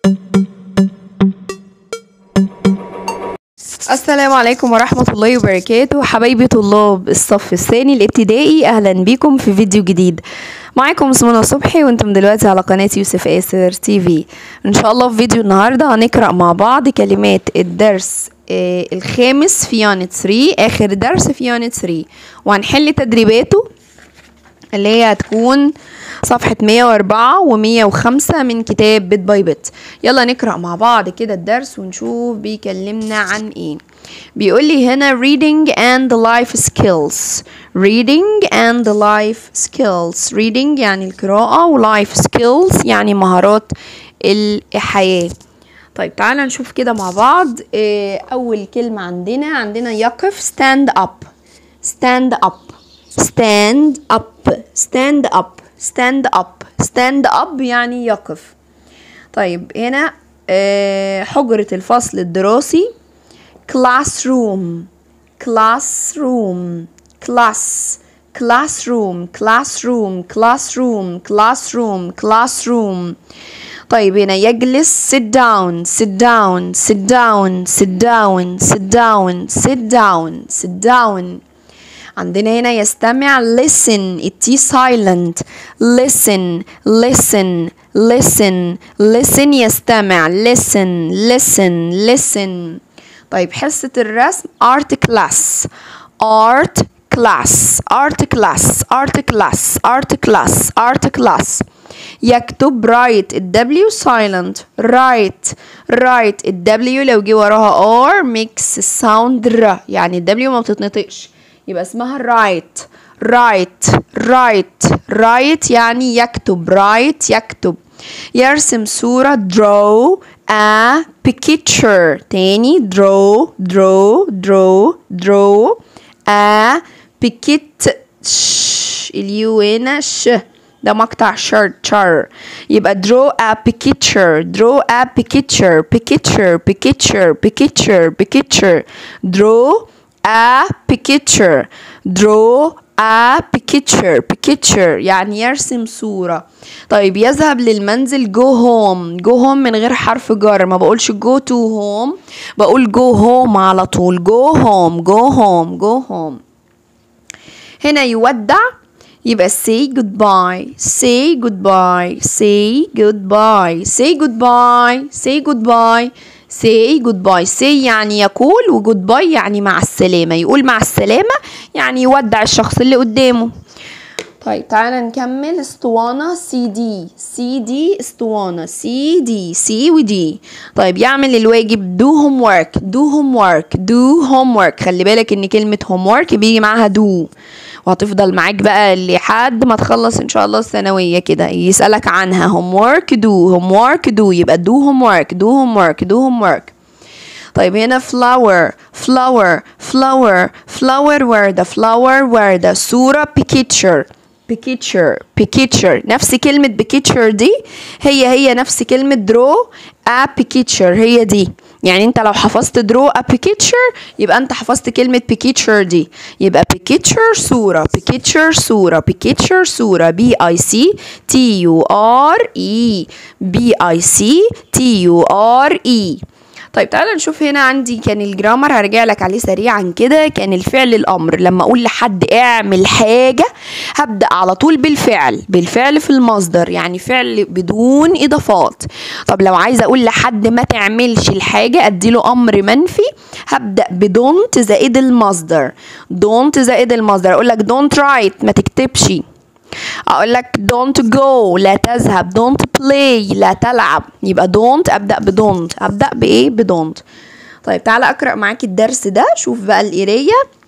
السلام عليكم ورحمة الله وبركاته حبايبي طلاب الصف الثاني الابتدائي أهلا بيكم في فيديو جديد معاكم سمونة صبحي وانتم دلوقتي على قناة يوسف آسر تي في ان شاء الله في فيديو النهاردة هنقرأ مع بعض كلمات الدرس آه الخامس في يونت 3 آخر درس في يونت 3 وهنحل تدريباته اللي هي هتكون صفحة 104 و 105 من كتاب بيت باي بيت يلا نقرأ مع بعض كده الدرس ونشوف بيكلمنا عن ايه بيقول لي هنا reading and life skills reading and life skills reading يعني القراءة و life skills يعني مهارات الحياة طيب تعالى نشوف كده مع بعض إيه أول كلمة عندنا عندنا يقف stand up stand up stand up stand up stand up stand up يعني يقف طيب هنا آه حجرة الفصل الدراسي classroom classroom class classroom classroom classroom classroom classroom طيب هنا يجلس sit down sit down sit down sit down sit down sit down sit down عندنا هنا يستمع listen التي silent listen listen listen listen يستمع listen listen listen طيب حصة الرسم art class art class art class art class art class art class يكتب write الدبليو silent write write الدبليو لو جه وراها R makes sound ر يعني الدبليو ما بتتنطقش يبقى اسمها write write write write يعني يكتب write يكتب يرسم صورة draw a picture تاني draw draw draw draw a picture اليو هنا ش ده مقطع شر شر يبقى draw a picture draw a picture picture picture picture picture draw a picture draw a picture picture يعني يرسم صورة طيب يذهب للمنزل go home go home من غير حرف جر ما بقولش go to home بقول go home على طول go home go home go home هنا يودع يبقى say goodbye say goodbye say goodbye say goodbye say goodbye say goodbye say يعني يقول و goodbye يعني مع السلامة يقول مع السلامة يعني يودع الشخص اللي قدامه طيب تعالى نكمل اسطوانة سي دي سي دي اسطوانة سي دي سي ودي طيب يعمل الواجب do homework do homework do homework خلي بالك ان كلمة homework بيجي معاها do وهتفضل معاك بقى لحد ما تخلص ان شاء الله الثانويه كده يسالك عنها homework do homework do يبقى do homework do homework do homework طيب هنا flower flower flower flower وردة flower وردة صورة picture picture picture نفس كلمة picture دي هي هي نفس كلمة draw a picture هي دي يعني انت لو حفظت draw a picture يبقى انت حفظت كلمة picture دي يبقى picture صورة picture صورة picture صورة B I C T U R E B I C T U R E طيب تعالى نشوف هنا عندي كان الجرامر هرجع لك عليه سريعا كده كان الفعل الامر لما اقول لحد اعمل حاجه هبدا على طول بالفعل بالفعل في المصدر يعني فعل بدون اضافات طب لو عايزه اقول لحد ما تعملش الحاجه اديله امر منفي هبدا بدونت زائد المصدر دونت زائد المصدر اقول لك دونت رايت ما تكتبش اقول لك don't go لا تذهب don't play لا تلعب يبقى don't ابدا بدونت ابدا بايه بدونت طيب تعالى اقرا معاك الدرس ده شوف بقى القرايه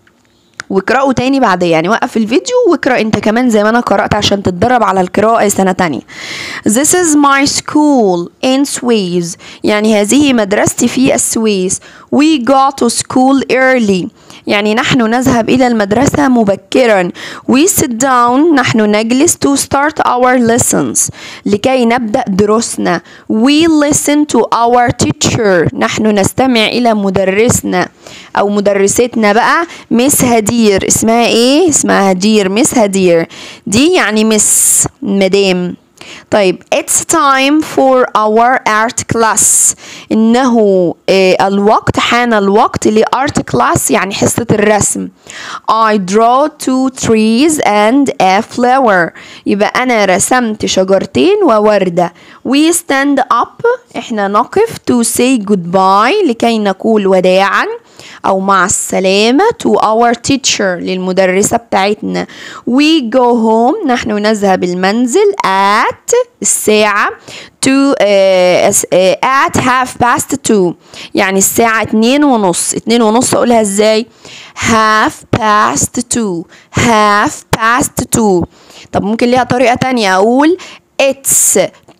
واقرأه تاني بعدين يعني وقف الفيديو واقرأ انت كمان زي ما انا قرأت عشان تتدرب على القراءة سنة تانية This is my school in Swiss يعني هذه مدرستي في السويس We go to school early يعني نحن نذهب إلى المدرسة مبكرا We sit down نحن نجلس to start our lessons لكي نبدأ دروسنا We listen to our teacher نحن نستمع إلى مدرسنا أو مدرستنا بقى مس هدير اسمها إيه؟ اسمها هدير مس هدير دي يعني مس مدام طيب it's time for our art class إنه آه الوقت حان الوقت لart class يعني حصة الرسم I draw two trees and a flower يبقى أنا رسمت شجرتين ووردة we stand up إحنا نقف to say goodbye لكي نقول وداعا أو مع السلامة to our teacher للمدرسة بتاعتنا we go home نحن نذهب المنزل at الساعة to uh, uh, at half past two يعني الساعة اتنين ونص اتنين ونص أقولها ازاي half past two half past two طب ممكن ليها طريقة تانية أقول it's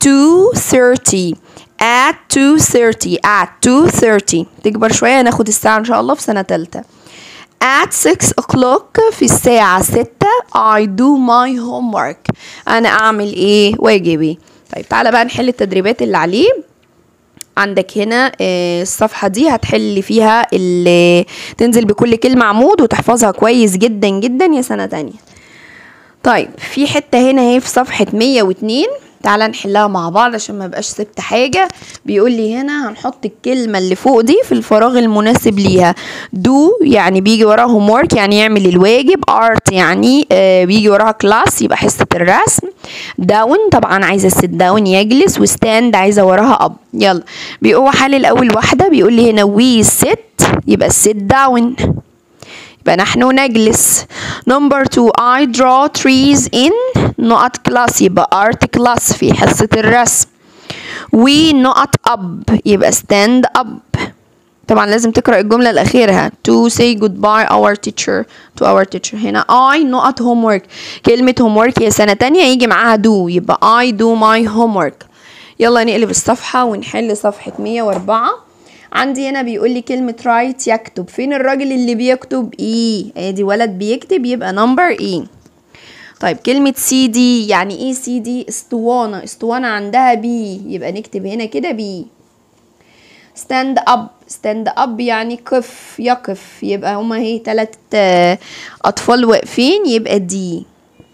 2:30 at 2:30 at 2:30 تكبر شوية ناخد الساعة إن شاء الله في سنة تالتة at 6 o'clock في الساعة ستة I do my homework أنا أعمل إيه واجبي طيب تعالى بقى نحل التدريبات اللي عليه عندك هنا الصفحة دي هتحل فيها اللي تنزل بكل كلمة عمود وتحفظها كويس جدا جدا يا سنة تانية طيب في حتة هنا اهي في صفحة 102 تعالى نحلها مع بعض عشان ما بقاش سبت حاجة بيقول لي هنا هنحط الكلمة اللي فوق دي في الفراغ المناسب ليها do يعني بيجي وراها homework يعني يعمل الواجب art يعني آه بيجي وراها class يبقى حصة الرسم down طبعا عايزة sit down يجلس وstand عايزة وراها up يلا بيقول حل الأول واحدة بيقول لي هنا we sit يبقى sit down يبقى نحن نجلس number two I draw trees in نقط class يبقى art class في حصة الرسم we نقط up يبقى stand up طبعا لازم تقرأ الجملة الأخيرة to say goodbye our teacher to our teacher هنا I نقط homework كلمة homework هي سنة تانية يجي معاها do يبقى I do my homework يلا نقلب الصفحة ونحل صفحة 104 عندي هنا بيقول لي كلمة رايت يكتب فين الراجل اللي بيكتب ايه ادي ولد بيكتب يبقى نمبر ايه طيب كلمة سي دي يعني ايه سي دي اسطوانة اسطوانة عندها بي يبقى نكتب هنا كده بي ستاند اب ستاند اب يعني قف يقف يبقى هما هي تلات اطفال واقفين يبقى دي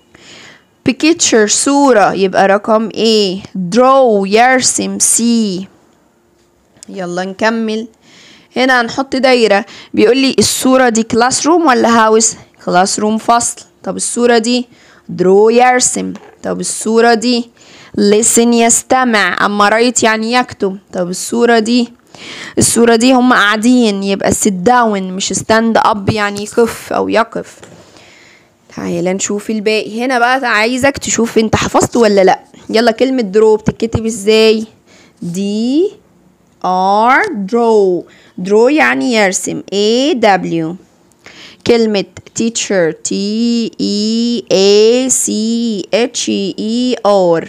picture صورة يبقى رقم ايه draw يرسم سي يلا نكمل هنا هنحط دايرة بيقول لي الصورة دي كلاس روم ولا هاوس كلاس روم فصل طب الصورة دي درو يرسم طب الصورة دي listen يستمع اما رايت يعني يكتب طب الصورة دي الصورة دي هم قاعدين يبقى sit down مش stand up يعني يقف او يقف تعالى نشوف الباقي هنا بقى عايزك تشوف انت حفظت ولا لا يلا كلمة درو بتتكتب ازاي دي R draw draw يعني يرسم A W كلمة teacher T E A C H E R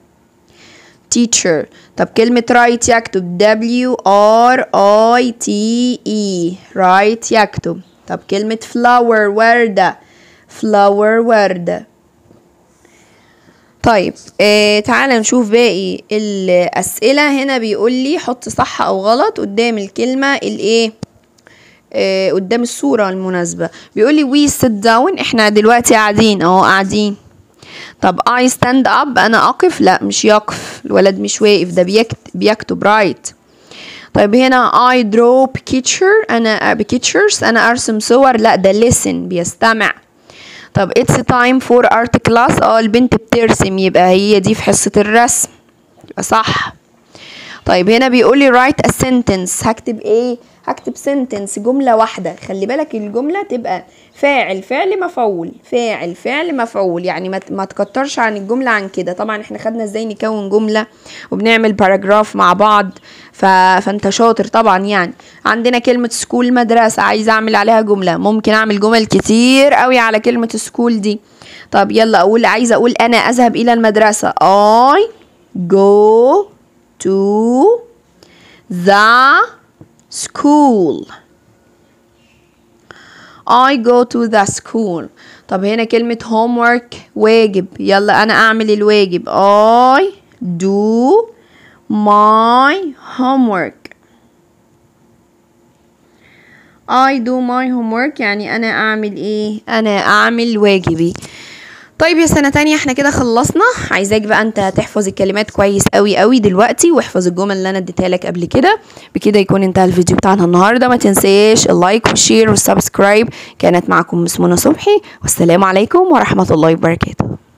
teacher طب كلمة write يكتب W R I T E write يكتب طب كلمة flower وردة flower وردة طيب آه تعالى نشوف باقي الأسئلة هنا بيقول لي حط صح أو غلط قدام الكلمة الإيه آه قدام الصورة المناسبة بيقول لي we sit down احنا دلوقتي قاعدين اهو قاعدين طب I stand up أنا أقف لا مش يقف الولد مش واقف ده بيكتب, بيكتب رايت طيب هنا I draw picture أنا pictures أنا أرسم صور لا ده listen بيستمع طب it's time for art class اه البنت بترسم يبقى هي دي في حصة الرسم يبقى صح طيب هنا بيقول لي write a sentence هكتب ايه هكتب sentence جملة واحدة خلي بالك الجملة تبقى فاعل فعل مفعول فاعل فعل مفعول يعني ما ما تكترش عن الجملة عن كده طبعا احنا خدنا ازاي نكون جملة وبنعمل باراجراف مع بعض ف... فانت شاطر طبعا يعني عندنا كلمة سكول مدرسة عايزة اعمل عليها جملة ممكن اعمل جمل كتير قوي على كلمة سكول دي طب يلا اقول عايزة اقول انا اذهب الى المدرسة I go to the school I go to the school طب هنا كلمة homework واجب يلا أنا أعمل الواجب I do my homework I do my homework يعني أنا أعمل إيه أنا أعمل واجبي طيب يا سنة تانية احنا كده خلصنا عايزاك بقى انت تحفظ الكلمات كويس قوي قوي دلوقتي واحفظ الجمل اللي انا اديتها لك قبل كده بكده يكون انتهى الفيديو بتاعنا النهارده ما تنساش اللايك والشير والسبسكرايب كانت معكم مس منى صبحي والسلام عليكم ورحمة الله وبركاته